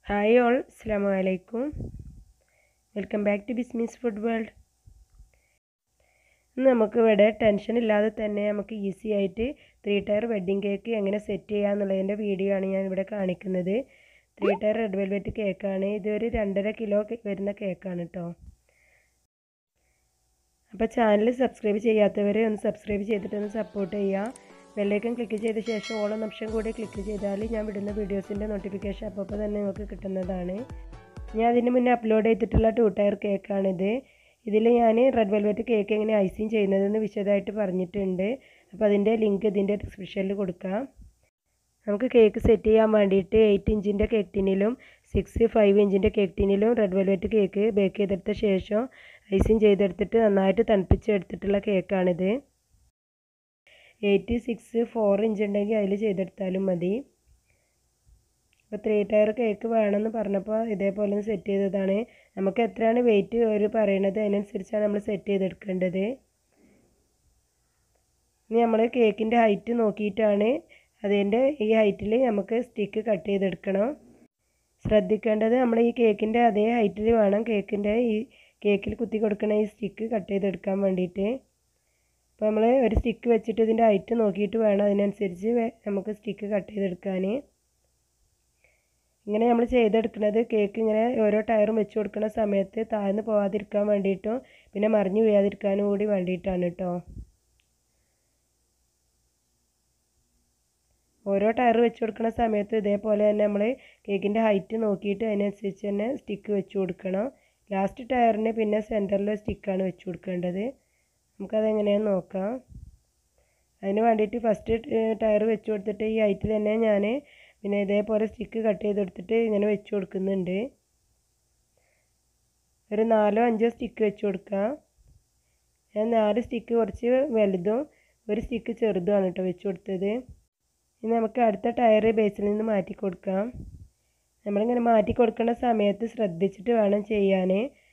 hi all അസ്സാം വലൈക്കും welcome back to Bismi's food world ഇന്ന് നമുക്ക് ഇവിടെ ടെൻഷൻ ഇല്ലാതെ തന്നെ നമുക്ക് ഈസി ആയിട്ട് ത്രീ ടയർ വെഡ്ഡിങ് കേക്ക് എങ്ങനെ സെറ്റ് ചെയ്യുക എന്നുള്ളതിൻ്റെ വീഡിയോ ആണ് ഞാൻ ഇവിടെ കാണിക്കുന്നത് ത്രീ ടയർ റെഡ് വെൽവെറ്റ് കേക്കാണ് ഇതൊരു രണ്ടര കിലോ വരുന്ന കേക്കാണ് കേട്ടോ അപ്പോൾ ചാനൽ സബ്സ്ക്രൈബ് ചെയ്യാത്തവരെ ഒന്ന് സബ്സ്ക്രൈബ് ചെയ്തിട്ടൊന്ന് സപ്പോർട്ട് ചെയ്യുക ബെല്ലൈക്കൺ ക്ലിക്ക് ചെയ്ത ശേഷം ഓൾ എന്ന ഓപ്ഷൻ കൂടി ക്ലിക്ക് ചെയ്താൽ ഞാൻ വിടുന്ന വീഡിയോസിൻ്റെ നോട്ടിഫിക്കേഷൻ അപ്പോൾ തന്നെ നിങ്ങൾക്ക് കിട്ടുന്നതാണ് ഞാൻ അതിന് മുന്നേ അപ്ലോഡ് ചെയ്തിട്ടുള്ള ടു ടയർ കേക്കാണിത് ഇതിൽ ഞാൻ റെഡ് വെൽവെറ്റ് കേക്ക് എങ്ങനെ ഐസിങ് ചെയ്യുന്നതെന്ന് വിശദമായിട്ട് പറഞ്ഞിട്ടുണ്ട് അപ്പോൾ അതിൻ്റെ ലിങ്ക് ഇതിൻ്റെ ഡിസ്ക്രിപ്ഷനിൽ കൊടുക്കാം നമുക്ക് കേക്ക് സെറ്റ് ചെയ്യാൻ വേണ്ടിയിട്ട് എയ്റ്റ് ഇഞ്ചിൻ്റെ കേക്ക് ടിന്നിലും സിക്സ് ഫൈവ് ഇഞ്ചിൻ്റെ കേക്ക് ടിന്നിലും റെഡ് വെൽവെറ്റ് കേക്ക് ബേക്ക് ചെയ്തെടുത്ത ശേഷം ഐസിങ് ചെയ്തെടുത്തിട്ട് നന്നായിട്ട് തണുപ്പിച്ചെടുത്തിട്ടുള്ള കേക്കാണിത് എയ്റ്റ് സിക്സ് ഫോർ ഇഞ്ച് ഉണ്ടെങ്കിൽ അതിൽ ചെയ്തെടുത്താലും മതി അപ്പോൾ ത്രീ ടയർ കേക്ക് വേണമെന്ന് പറഞ്ഞപ്പോൾ ഇതേപോലെ ഒന്ന് സെറ്റ് ചെയ്തതാണ് നമുക്ക് എത്രയാണ് വെയിറ്റ് അവർ പറയണത് അതിനനുസരിച്ചാണ് നമ്മൾ സെറ്റ് ചെയ്തെടുക്കേണ്ടത് ഇനി നമ്മൾ കേക്കിൻ്റെ ഹൈറ്റ് നോക്കിയിട്ടാണ് അതിൻ്റെ ഈ ഹൈറ്റിൽ നമുക്ക് സ്റ്റിക്ക് കട്ട് ചെയ്തെടുക്കണം ശ്രദ്ധിക്കേണ്ടത് നമ്മൾ ഈ കേക്കിൻ്റെ അതേ ഹൈറ്റിൽ വേണം കേക്കിൻ്റെ ഈ കേക്കിൽ കുത്തി കൊടുക്കണ ഈ സ്റ്റിക്ക് കട്ട് ചെയ്തെടുക്കാൻ വേണ്ടിയിട്ട് അപ്പോൾ നമ്മൾ ഒരു സ്റ്റിക്ക് വെച്ചിട്ട് ഇതിൻ്റെ ഹൈറ്റ് നോക്കിയിട്ട് വേണം അതിനനുസരിച്ച് നമുക്ക് സ്റ്റിക്ക് കട്ട് ചെയ്തെടുക്കാൻ ഇങ്ങനെ നമ്മൾ ചെയ്തെടുക്കുന്നത് കേക്ക് ഇങ്ങനെ ഓരോ ടയറും വെച്ച് കൊടുക്കുന്ന സമയത്ത് താഴ്ന്നു പോകാതിരിക്കാൻ വേണ്ടിയിട്ടും പിന്നെ മറിഞ്ഞു വീഴാതിരിക്കാനും കൂടി വേണ്ടിയിട്ടാണ് കേട്ടോ ഓരോ ടയർ വെച്ച് കൊടുക്കുന്ന സമയത്ത് ഇതേപോലെ തന്നെ നമ്മൾ കേക്കിൻ്റെ ഹൈറ്റ് നോക്കിയിട്ട് അതിനനുസരിച്ച് തന്നെ സ്റ്റിക്ക് വെച്ച് കൊടുക്കണം ലാസ്റ്റ് ടയറിന് പിന്നെ സെൻറ്ററിൽ സ്റ്റിക്കാണ് വെച്ച് കൊടുക്കേണ്ടത് നമുക്കതെങ്ങനെയാണെന്ന് നോക്കാം അതിന് വേണ്ടിയിട്ട് ഫസ്റ്റ് ടയർ വെച്ച് കൊടുത്തിട്ട് ഈ ഹൈറ്റിൽ തന്നെ ഞാൻ പിന്നെ ഇതേപോലെ സ്റ്റിക്ക് കട്ട് ചെയ്തെടുത്തിട്ട് ഇങ്ങനെ വെച്ച് കൊടുക്കുന്നുണ്ട് ഒരു നാലോ അഞ്ചോ സ്റ്റിക്ക് വെച്ച് കൊടുക്കാം ഞാൻ നാല് സ്റ്റിക്ക് കുറച്ച് വലുതും ഒരു സ്റ്റിക്ക് ചെറുതുമാണ് കേട്ടോ വെച്ച് കൊടുത്തത് ഇനി നമുക്ക് അടുത്ത ടയർ ബേസിൽ നിന്ന് മാറ്റി കൊടുക്കാം നമ്മളിങ്ങനെ മാറ്റി കൊടുക്കുന്ന സമയത്ത് ശ്രദ്ധിച്ചിട്ട് വേണം ചെയ്യാൻ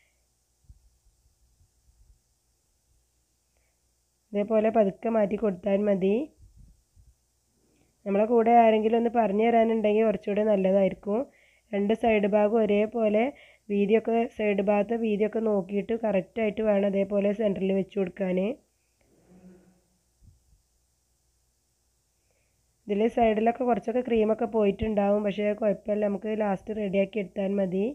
ഇതേപോലെ പതുക്കെ മാറ്റി കൊടുത്താൽ മതി നമ്മളെ കൂടെ ആരെങ്കിലും ഒന്ന് പറഞ്ഞു തരാനുണ്ടെങ്കിൽ കുറച്ചുകൂടെ നല്ലതായിരിക്കും രണ്ട് സൈഡ് ഭാഗം ഒരേപോലെ വീതിയൊക്കെ സൈഡ് ഭാഗത്തെ വീതിയൊക്കെ നോക്കിയിട്ട് കറക്റ്റായിട്ട് വേണം അതേപോലെ സെൻറ്ററിൽ വെച്ച് കൊടുക്കാൻ ഇതിൽ സൈഡിലൊക്കെ കുറച്ചൊക്കെ ക്രീമൊക്കെ പോയിട്ടുണ്ടാവും പക്ഷേ കുഴപ്പമില്ല നമുക്ക് ലാസ്റ്റ് റെഡിയാക്കി എടുത്താൽ മതി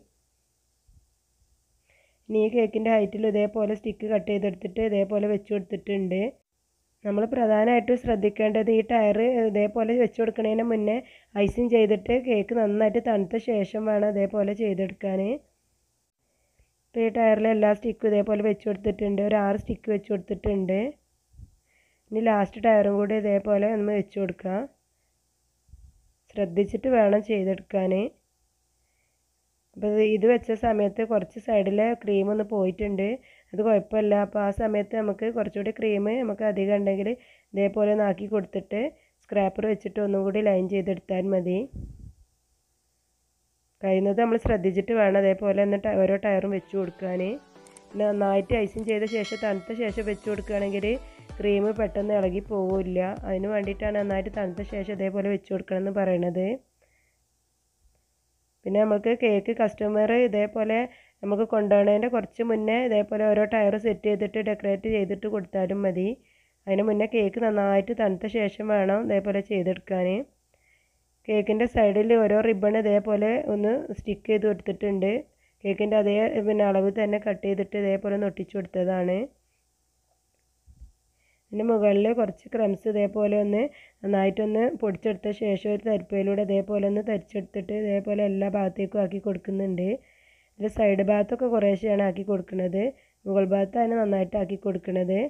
ഇനി ഈ കേക്കിൻ്റെ ഹൈറ്റിൽ ഇതേപോലെ സ്റ്റിക്ക് കട്ട് ചെയ്തെടുത്തിട്ട് ഇതേപോലെ വെച്ച് കൊടുത്തിട്ടുണ്ട് നമ്മൾ പ്രധാനമായിട്ടും ശ്രദ്ധിക്കേണ്ടത് ഈ ടയർ ഇതേപോലെ വെച്ച് കൊടുക്കുന്നതിന് മുന്നേ ഐസിങ് ചെയ്തിട്ട് കേക്ക് നന്നായിട്ട് തണുത്ത ശേഷം വേണം ഇതേപോലെ ചെയ്തെടുക്കാൻ ഇപ്പോൾ ഈ ടയറിൽ എല്ലാ സ്റ്റിക്കും ഇതേപോലെ വെച്ച് കൊടുത്തിട്ടുണ്ട് ഒരു ആറ് സ്റ്റിക്ക് വെച്ച് കൊടുത്തിട്ടുണ്ട് ഇനി ലാസ്റ്റ് ടയറും കൂടി ഇതേപോലെ ഒന്ന് വെച്ച് കൊടുക്കാം ശ്രദ്ധിച്ചിട്ട് വേണം ചെയ്തെടുക്കാൻ അപ്പോൾ ഇത് വെച്ച സമയത്ത് കുറച്ച് സൈഡിലെ ക്രീം ഒന്ന് പോയിട്ടുണ്ട് അത് കുഴപ്പമില്ല അപ്പോൾ ആ സമയത്ത് നമുക്ക് കുറച്ചുകൂടി ക്രീം നമുക്ക് അധികം ഉണ്ടെങ്കിൽ ഇതേപോലെ ഒന്ന് ആക്കി കൊടുത്തിട്ട് സ്ക്രാപ്പർ വെച്ചിട്ട് ഒന്നും കൂടി ലൈൻ ചെയ്തെടുത്താൽ മതി കഴിയുന്നത് നമ്മൾ ശ്രദ്ധിച്ചിട്ട് വേണം അതേപോലെ ഒന്ന് ഓരോ ടയറും വെച്ച് കൊടുക്കാൻ പിന്നെ നന്നായിട്ട് ഐസിങ് ചെയ്ത ശേഷം തണുത്ത ശേഷം വെച്ച് കൊടുക്കുകയാണെങ്കിൽ ക്രീം പെട്ടെന്ന് ഇളകി പോവില്ല അതിന് വേണ്ടിയിട്ടാണ് നന്നായിട്ട് തണുത്ത ശേഷം ഇതേപോലെ വെച്ച് കൊടുക്കണം എന്ന് പറയണത് പിന്നെ നമുക്ക് കേക്ക് കസ്റ്റമർ ഇതേപോലെ നമുക്ക് കൊണ്ടുപോകുന്നതിൻ്റെ കുറച്ച് മുന്നേ ഇതേപോലെ ഓരോ ടയർ സെറ്റ് ചെയ്തിട്ട് ഡെക്കറേറ്റ് ചെയ്തിട്ട് കൊടുത്താലും മതി അതിന് മുന്നേ കേക്ക് നന്നായിട്ട് തണുത്ത ശേഷം വേണം ഇതേപോലെ ചെയ്തെടുക്കാൻ കേക്കിൻ്റെ സൈഡിൽ ഓരോ റിബൺ ഇതേപോലെ ഒന്ന് സ്റ്റിക്ക് ചെയ്ത് കൊടുത്തിട്ടുണ്ട് കേക്കിൻ്റെ അതേ പിന്നെ അളവ് തന്നെ കട്ട് ചെയ്തിട്ട് ഇതേപോലെ ഒന്ന് ഒട്ടിച്ചു കൊടുത്തതാണ് ഇതിന് മുകളിൽ കുറച്ച് ക്രംസ് ഇതേപോലെ ഒന്ന് നന്നായിട്ടൊന്ന് പൊടിച്ചെടുത്ത ശേഷം ഒരു തരിപ്പയിലൂടെ ഇതേപോലെ ഒന്ന് തരിച്ചെടുത്തിട്ട് ഇതേപോലെ എല്ലാ ഭാഗത്തേക്കും ആക്കി കൊടുക്കുന്നുണ്ട് ഇതിൽ സൈഡ് ഭാഗത്തൊക്കെ കുറേശ്ശെയാണ് ആക്കി കൊടുക്കുന്നത് മുകൾ ഭാഗത്താണ് നന്നായിട്ട് ആക്കി കൊടുക്കുന്നത്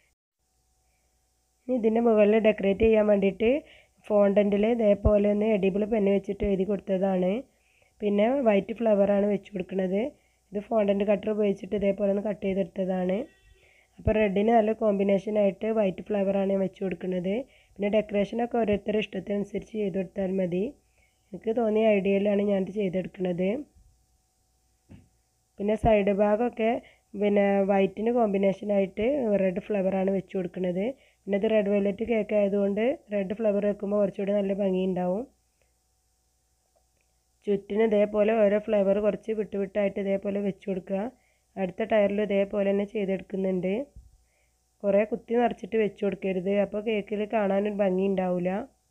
ഇനി ഇതിൻ്റെ മുകളിൽ ഡെക്കറേറ്റ് ചെയ്യാൻ വേണ്ടിയിട്ട് ഫോണ്ടൻറ്റിൽ ഇതേപോലെ ഒന്ന് എഡിബിൾ പെന്ന് വെച്ചിട്ട് എഴുതി കൊടുത്തതാണ് പിന്നെ വൈറ്റ് ഫ്ലവറാണ് വെച്ച് കൊടുക്കുന്നത് ഇത് ഫോണ്ടൻറ്റ് കട്ടർ ഉപയോഗിച്ചിട്ട് ഇതേപോലെ ഒന്ന് കട്ട് ചെയ്തെടുത്തതാണ് അപ്പോൾ റെഡിന് നല്ല കോമ്പിനേഷനായിട്ട് വൈറ്റ് ഫ്ലവറാണ് ഞാൻ വെച്ച് കൊടുക്കുന്നത് പിന്നെ ഡെക്കറേഷനൊക്കെ ഓരോരുത്തരുടെ ഇഷ്ടത്തിനനുസരിച്ച് ചെയ്ത് കൊടുത്താൽ മതി എനിക്ക് തോന്നിയ ഐഡിയയിലാണ് ഞാനിത് ചെയ്തെടുക്കുന്നത് പിന്നെ സൈഡ് ഭാഗമൊക്കെ പിന്നെ വൈറ്റിന് കോമ്പിനേഷനായിട്ട് റെഡ് ഫ്ലവറാണ് വെച്ച് കൊടുക്കുന്നത് പിന്നെ ഇത് റെഡ് വെല്ലറ്റ് കേക്ക് ആയതുകൊണ്ട് റെഡ് ഫ്ലവർ വെക്കുമ്പോൾ കുറച്ചുകൂടി നല്ല ഭംഗിയുണ്ടാവും ചുറ്റിന് ഇതേപോലെ ഓരോ ഫ്ലേവർ കുറച്ച് വിട്ട് വിട്ടായിട്ട് ഇതേപോലെ വെച്ച് കൊടുക്കുക അടുത്ത ടയറിൽ ഇതേപോലെ തന്നെ ചെയ്തെടുക്കുന്നുണ്ട് കുറേ കുത്തി നിറച്ചിട്ട് വെച്ച് കൊടുക്കരുത് അപ്പോൾ കേക്കിൽ കാണാനൊരു ഭംഗി ഉണ്ടാവില്ല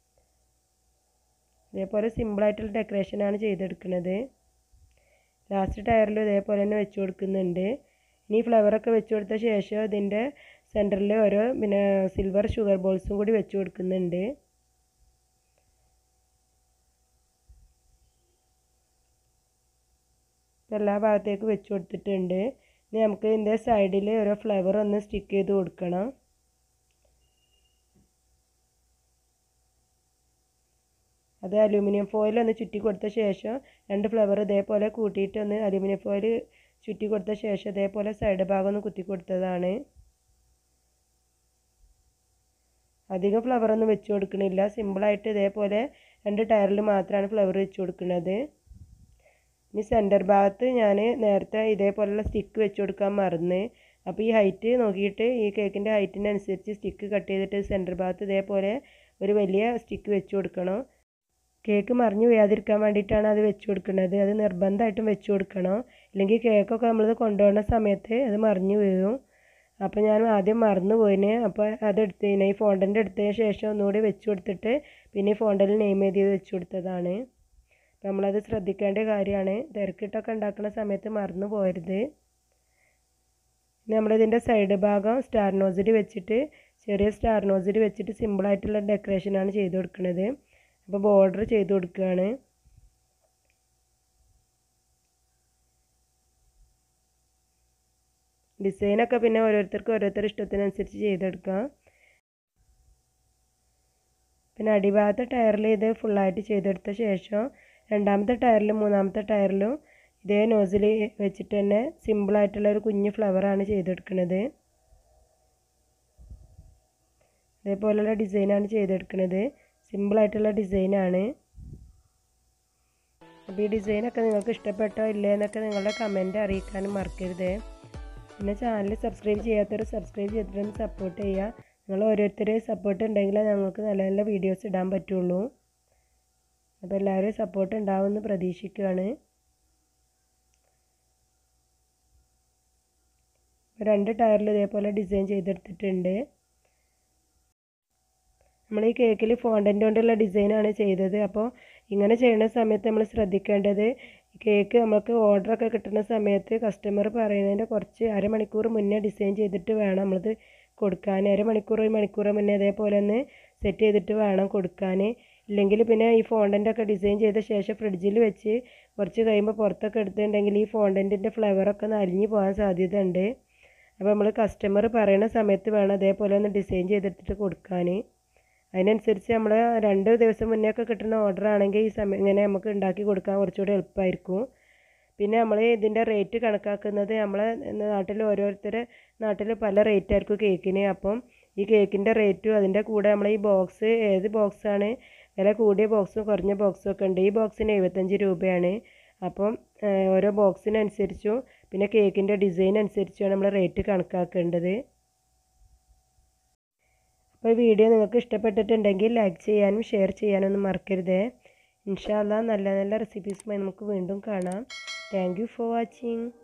ഇതേപോലെ സിമ്പിളായിട്ടുള്ള ഡെക്കറേഷനാണ് ചെയ്തെടുക്കുന്നത് ലാസ്റ്റ് ടയറിൽ ഇതേപോലെ തന്നെ വെച്ച് കൊടുക്കുന്നുണ്ട് ഇനി ഫ്ലവറൊക്കെ വെച്ച് കൊടുത്ത ശേഷം ഇതിൻ്റെ സെൻറ്ററിൽ ഓരോ പിന്നെ സിൽവർ ഷുഗർ ബോൾസും കൂടി വെച്ച് കൊടുക്കുന്നുണ്ട് എല്ലാ ഭാഗത്തേക്ക് വെച്ച് കൊടുത്തിട്ടുണ്ട് ഇനി നമുക്ക് ഇതിൻ്റെ സൈഡിൽ ഓരോ ഫ്ലവർ ഒന്ന് സ്റ്റിക്ക് ചെയ്ത് കൊടുക്കണം അത് അലൂമിനിയം ഫോയിൽ ഒന്ന് ചുറ്റി കൊടുത്ത ശേഷം രണ്ട് ഫ്ലവർ ഇതേപോലെ കൂട്ടിയിട്ട് ഒന്ന് അലൂമിനിയം ഫോയിൽ ചുറ്റി കൊടുത്ത ശേഷം ഇതേപോലെ സൈഡ് ഭാഗം ഒന്ന് കുത്തി കൊടുത്തതാണ് അധികം ഫ്ലവർ ഒന്നും വെച്ച് കൊടുക്കണില്ല സിമ്പിളായിട്ട് ഇതേപോലെ രണ്ട് ടയറിൽ മാത്രമാണ് ഫ്ലവർ വെച്ച് കൊടുക്കുന്നത് ഇനി സെൻറ്റർ ഭാഗത്ത് ഞാൻ നേരത്തെ ഇതേപോലെയുള്ള സ്റ്റിക്ക് വെച്ച് കൊടുക്കാൻ മറന്ന് അപ്പോൾ ഈ ഹൈറ്റ് നോക്കിയിട്ട് ഈ കേക്കിൻ്റെ ഹൈറ്റിനനുസരിച്ച് സ്റ്റിക്ക് കട്ട് ചെയ്തിട്ട് സെൻറ്റർ ഭാഗത്ത് ഇതേപോലെ ഒരു വലിയ സ്റ്റിക്ക് വെച്ച് കൊടുക്കണം കേക്ക് മറിഞ്ഞു വീഴാതിരിക്കാൻ വേണ്ടിയിട്ടാണ് അത് വെച്ച് കൊടുക്കുന്നത് അത് നിർബന്ധമായിട്ടും വെച്ച് കൊടുക്കണം ഇല്ലെങ്കിൽ കേക്കൊക്കെ നമ്മളത് കൊണ്ടുപോകുന്ന സമയത്ത് അത് മറിഞ്ഞു വീഴും അപ്പോൾ ഞാൻ ആദ്യം മറന്നു പോയിന് അപ്പോൾ അത് എടുത്തതിന് ഈ ഫോണ്ടൻ്റെ എടുത്തതിന് ശേഷം ഒന്നുകൂടി വെച്ച് കൊടുത്തിട്ട് പിന്നെ ഈ ഫോണ്ടൽ നെയിം ചെയ്ത് വെച്ച് കൊടുത്തതാണ് അപ്പോൾ നമ്മളത് ശ്രദ്ധിക്കേണ്ട കാര്യമാണ് തിരക്കിട്ടൊക്കെ ഉണ്ടാക്കുന്ന സമയത്ത് മറന്നു പോരുത് നമ്മളിതിൻ്റെ സൈഡ് ഭാഗം സ്റ്റാർ നോസിൽ വെച്ചിട്ട് ചെറിയ സ്റ്റാർ നോസിൽ വെച്ചിട്ട് സിമ്പിളായിട്ടുള്ള ഡെക്കറേഷനാണ് ചെയ്ത് കൊടുക്കുന്നത് അപ്പോൾ ബോർഡർ ചെയ്ത് കൊടുക്കുകയാണ് ഡിസൈനൊക്കെ പിന്നെ ഓരോരുത്തർക്ക് ഓരോരുത്തരുടെ ഇഷ്ടത്തിനനുസരിച്ച് ചെയ്തെടുക്കാം പിന്നെ അടിഭാഗത്തെ ടയറിൽ ഇത് ഫുള്ളായിട്ട് ചെയ്തെടുത്ത ശേഷം രണ്ടാമത്തെ ടയറിലും മൂന്നാമത്തെ ടയറിലും ഇതേ നോസിൽ വെച്ചിട്ട് തന്നെ സിമ്പിളായിട്ടുള്ള ഒരു കുഞ്ഞ് ഫ്ലവറാണ് ചെയ്തെടുക്കുന്നത് ഇതേപോലെയുള്ള ഡിസൈനാണ് ചെയ്തെടുക്കുന്നത് സിമ്പിളായിട്ടുള്ള ഡിസൈനാണ് അപ്പോൾ ഈ ഡിസൈനൊക്കെ നിങ്ങൾക്ക് ഇഷ്ടപ്പെട്ടോ ഇല്ലേ എന്നൊക്കെ നിങ്ങളുടെ കമൻറ്റ് അറിയിക്കാനും മറക്കരുത് പിന്നെ ചാനൽ സബ്സ്ക്രൈബ് ചെയ്യാത്തവർ സബ്സ്ക്രൈബ് ചെയ്തിട്ടൊന്ന് സപ്പോർട്ട് ചെയ്യുക നിങ്ങൾ ഓരോരുത്തരെയും സപ്പോർട്ട് ഉണ്ടെങ്കിലേ ഞങ്ങൾക്ക് നല്ല നല്ല വീഡിയോസ് ഇടാൻ പറ്റുള്ളൂ അപ്പോൾ എല്ലാവരും സപ്പോർട്ട് ഉണ്ടാവുമെന്ന് പ്രതീക്ഷിക്കുകയാണ് രണ്ട് ടയറിൽ ഇതേപോലെ ഡിസൈൻ ചെയ്തെടുത്തിട്ടുണ്ട് നമ്മൾ ഈ കേക്കിൽ ഫോണ്ടൻ്റ് കൊണ്ടുള്ള ഡിസൈനാണ് ചെയ്തത് അപ്പോൾ ഇങ്ങനെ ചെയ്യുന്ന സമയത്ത് നമ്മൾ ശ്രദ്ധിക്കേണ്ടത് കേക്ക് നമുക്ക് ഓർഡറൊക്കെ കിട്ടുന്ന സമയത്ത് കസ്റ്റമർ പറയുന്നതിൻ്റെ കുറച്ച് അരമണിക്കൂർ മുന്നേ ഡിസൈൻ ചെയ്തിട്ട് വേണം നമ്മളത് കൊടുക്കാൻ അരമണിക്കൂർ ഒരു മണിക്കൂർ മുന്നേ അതേപോലെ ഒന്ന് സെറ്റ് ചെയ്തിട്ട് വേണം കൊടുക്കാൻ ഇല്ലെങ്കിൽ പിന്നെ ഈ ഫോണ്ടൻ്റൊക്കെ ഡിസൈൻ ചെയ്ത ശേഷം ഫ്രിഡ്ജിൽ വെച്ച് കുറച്ച് കഴിയുമ്പോൾ പുറത്തൊക്കെ എടുത്തിട്ടുണ്ടെങ്കിൽ ഈ ഫോണ്ടൻറ്റിൻ്റെ ഫ്ലേവറൊക്കെ ഒന്ന് അലിഞ്ഞു പോകാൻ സാധ്യത ഉണ്ട് അപ്പോൾ നമ്മൾ കസ്റ്റമർ പറയുന്ന സമയത്ത് വേണം അതേപോലെ ഒന്ന് ഡിസൈൻ ചെയ്തിട്ട് കൊടുക്കാൻ അതിനനുസരിച്ച് നമ്മൾ രണ്ട് ദിവസം മുന്നേ ഒക്കെ കിട്ടുന്ന ഓർഡർ ആണെങ്കിൽ ഈ സമയം ഇങ്ങനെ നമുക്ക് ഉണ്ടാക്കി കൊടുക്കാൻ കുറച്ചുകൂടി എളുപ്പമായിരിക്കും പിന്നെ നമ്മൾ ഇതിൻ്റെ റേറ്റ് കണക്കാക്കുന്നത് നമ്മളെ നാട്ടിൽ ഓരോരുത്തരുടെ നാട്ടിൽ പല റേറ്റ് ആയിരിക്കും കേക്കിന് അപ്പം ഈ കേക്കിൻ്റെ റേറ്റും അതിൻ്റെ കൂടെ നമ്മൾ ഈ ബോക്സ് ഏത് ബോക്സാണ് വില കൂടിയ ബോക്സും കുറഞ്ഞ ബോക്സും ഒക്കെ ഉണ്ട് ഈ ബോക്സിന് എഴുപത്തഞ്ച് രൂപയാണ് അപ്പം ഓരോ ബോക്സിനനുസരിച്ചും പിന്നെ കേക്കിൻ്റെ ഡിസൈൻ അനുസരിച്ചുമാണ് നമ്മൾ റേറ്റ് കണക്കാക്കേണ്ടത് അപ്പോൾ വീഡിയോ നിങ്ങൾക്ക് ഇഷ്ടപ്പെട്ടിട്ടുണ്ടെങ്കിൽ ലൈക്ക് ചെയ്യാനും ഷെയർ ചെയ്യാനൊന്നും മറക്കരുത് ഇൻഷാല്ല നല്ല നല്ല റെസിപ്പീസുമായി നമുക്ക് വീണ്ടും കാണാം താങ്ക് യു ഫോർ വാച്ചിങ്